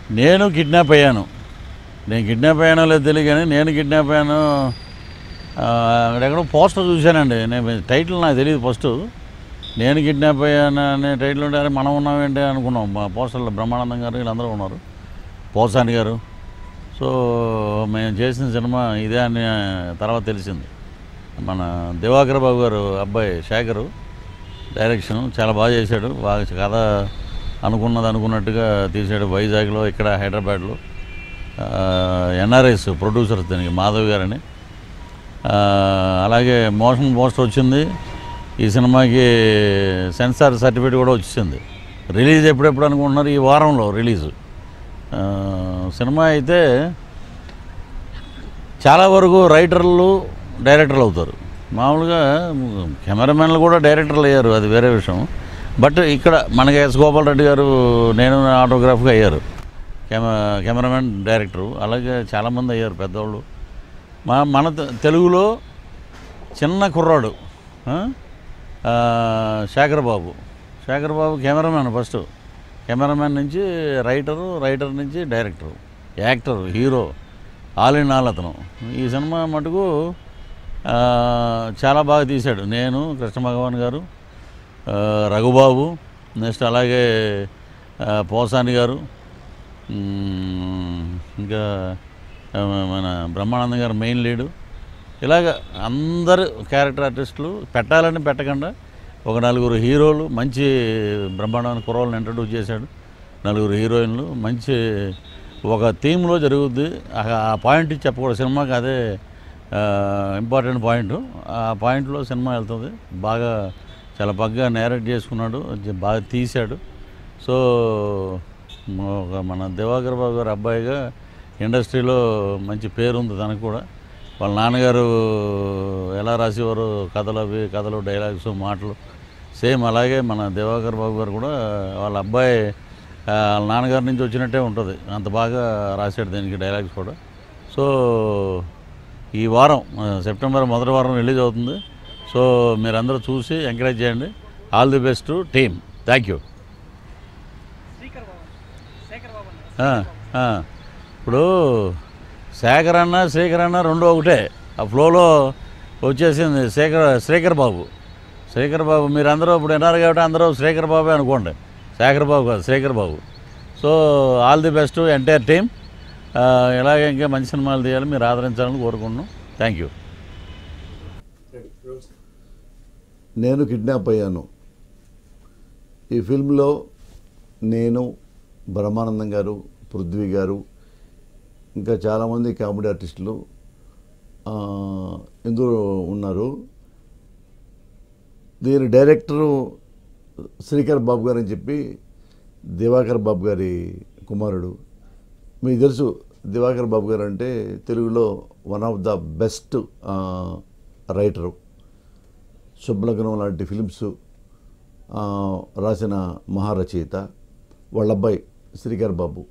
నేను కిడ్నాప్ అయ్యాను నేను కిడ్నాప్ అయ్యానో లేదు తెలియదు కానీ నేను కిడ్నాప్ అయ్యాను ఆ, అక్కడెక్కడో పోస్టర్ చూశానండి నేను టైటిల్ నాకు తెలియదు ఫస్ట్ నేను కిడ్నాప్ అయ్యాను అనే టైటిల్ ఉంటే అరే మనం ఉన్నామేంటి అనుకున్నాం మా పోస్టర్లో బ్రహ్మానందం గారు వీళ్ళందరూ ఉన్నారు పోసాని గారు సో మేము చేసిన సినిమా ఇదే అని తర్వాత తెలిసింది మన దివాకర్ బాబు గారు అబ్బాయి శేఖరు డైరెక్షన్ చాలా బాగా చేశాడు బాగా కథ అనుకున్నది అనుకున్నట్టుగా తీసాడు వైజాగ్లో ఇక్కడ హైదరాబాద్లో ఎన్ఆర్ఎస్ ప్రొడ్యూసర్ దీనికి మాధవ్ గారని ఆ, అలాగే మోషన్ పోస్టర్ వచ్చింది ఈ సినిమాకి సెన్సార్ సర్టిఫికేట్ కూడా వచ్చింది రిలీజ్ ఎప్పుడెప్పుడు అనుకుంటున్నారు ఈ వారంలో రిలీజ్ ఆ, సినిమా అయితే చాలా వరకు రైటర్లు డైరెక్టర్లు అవుతారు మామూలుగా కెమెరామెన్లు కూడా డైరెక్టర్లు అయ్యారు అది వేరే విషయం బట్ ఇక్కడ మనకి ఎస్ గోపాల్ రెడ్డి గారు నేను ఆటోగ్రాఫ్గా అయ్యారు కెమె కెమెరామెన్ డైరెక్టరు అలాగే చాలామంది అయ్యారు పెద్దవాళ్ళు మా మన తె- తెలుగులో చిన్న కుర్రాడు ఆ? ఆ, Shekhar Babu Shekhar Babu cameraman first cameraman నుంచి రైటరు రైటర్ నుంచి director actor hero all in all అతను ఈ సినిమా మటుకు ఆ, చాలా బాగా తీశాడు నేను కృష్ణ భగవాన్ గారు ఆ, రఘుబాబు నెక్స్ట్ అలాగే ఆ, పోసాని గారు మ్మ్, ఇంకా ఆ, మన బ్రహ్మానందం గారు మెయిన్ లీడు ఇలాగ అందరు క్యారెక్టర్ ఆర్టిస్టులు పెట్టాలని పెట్టకుండా ఒక నలుగురు హీరోలు మంచి బ్రహ్మాండమైన కుర్రోళ్ళని ఇంట్రడ్యూస్ చేశాడు నలుగురు హీరోయిన్లు మంచి ఒక థీమ్లో జరుగుద్ది ఆ ఆ పాయింట్ చెప్పకూడదు సినిమాకి అదే ఇంపార్టెంట్ పాయింట్ ఆ పాయింట్లో సినిమా వెళ్తుంది బాగా చాలా బాగా నేరేట్ చేసుకున్నాడు జ- బాగా తీశాడు సో ఒక మన దివాకర్ బాబు గారు అబ్బాయిగా ఇండస్ట్రీలో మంచి పేరు ఉంది తనకు కూడా వాళ్ళ నాన్నగారు ఎలా రాసేవారు కథలు అవి కథలు డైలాగ్స్ మాటలు సేమ్ అలాగే మన దివాకర్ బాబు గారు కూడా వాళ్ళ అబ్బాయి ఆ, వాళ్ళ నాన్నగారి నుంచి వచ్చినట్టే ఉంటుంది అంత బాగా రాశాడు దీనికి డైలాగ్స్ కూడా సో ఈ వారం ఆ, సెప్టెంబర్ మొదటి వారం రిలీజ్ అవుతుంది సో మీరందరూ చూసి ఎంకరేజ్ చేయండి all the best team thank you Srikar Babu Shekhar Babu అన్నారు. ఆ, ఆ. ఇప్పుడు శేఖర్ అన్న శేఖర్ అన్న రెండు ఒకటే ఆ ఫ్లోలో వచ్చేసింది శేఖర్ శ్రీకర్ బాబు శ్రీకర్ బాబు మీరు అందరూ ఇప్పుడు విన్నారు కాబట్టి అందరూ శ్రీకర్ బాబే అనుకోండి శేఖర్ బాబు కాదు Srikar Babu so all the best entire team ఇలాగే ఇంకా మంచి సినిమాలు తీయాలి మీరు ఆదరించాలని కోరుకుంటున్నాం థ్యాంక్ యూ నేను కిడ్నాప్ అయ్యాను ఈ ఫిల్మ్లో నేను బ్రహ్మానందం గారు పృథ్వీ గారు ఇంకా చాలామంది కామెడీ ఆర్టిస్టులు ఆ, ఇందులో ఉన్నారు దీని డైరెక్టరు శ్రీకర్ బాబు గారు అని చెప్పి దివాకర్ బాబు గారి కుమారుడు మీకు తెలుసు దివాకర్ బాబు గారు అంటే తెలుగులో one of the best writer Shubhalagnam లాంటి ఫిలిమ్స్ ఆ, రాసిన మహారచయిత వాళ్ళ అబ్బాయి శ్రీకర్ బాబు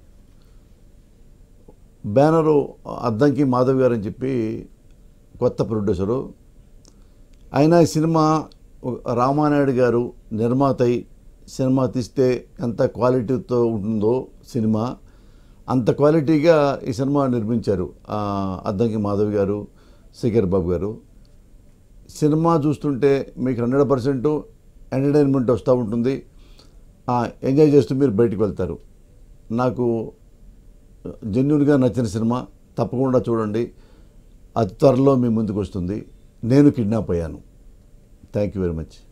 బ్యానరు అద్దంకి మాధవ్ గారు అని చెప్పి కొత్త ప్రొడ్యూసరు అయినా ఈ సినిమా రామానాయుడు గారు నిర్మాత అయి సినిమా తీస్తే ఎంత క్వాలిటీతో ఉంటుందో సినిమా అంత క్వాలిటీగా ఈ సినిమా నిర్మించారు ఆ, అద్దంకి మాధవ్ గారు శ్రీకర్ బాబు గారు సినిమా చూస్తుంటే మీకు హండ్రెడ్ పర్సెంట్ ఎంటర్టైన్మెంట్ వస్తూ ఉంటుంది ఆ, ఎంజాయ్ చేస్తూ మీరు బయటికి వెళ్తారు నాకు జెన్యున్గా నచ్చిన సినిమా తప్పకుండా చూడండి అతి త్వరలో మీ ముందుకు వస్తుంది నేను కిడ్నాప్ అయ్యాను థ్యాంక్ యూ వెరీ మచ్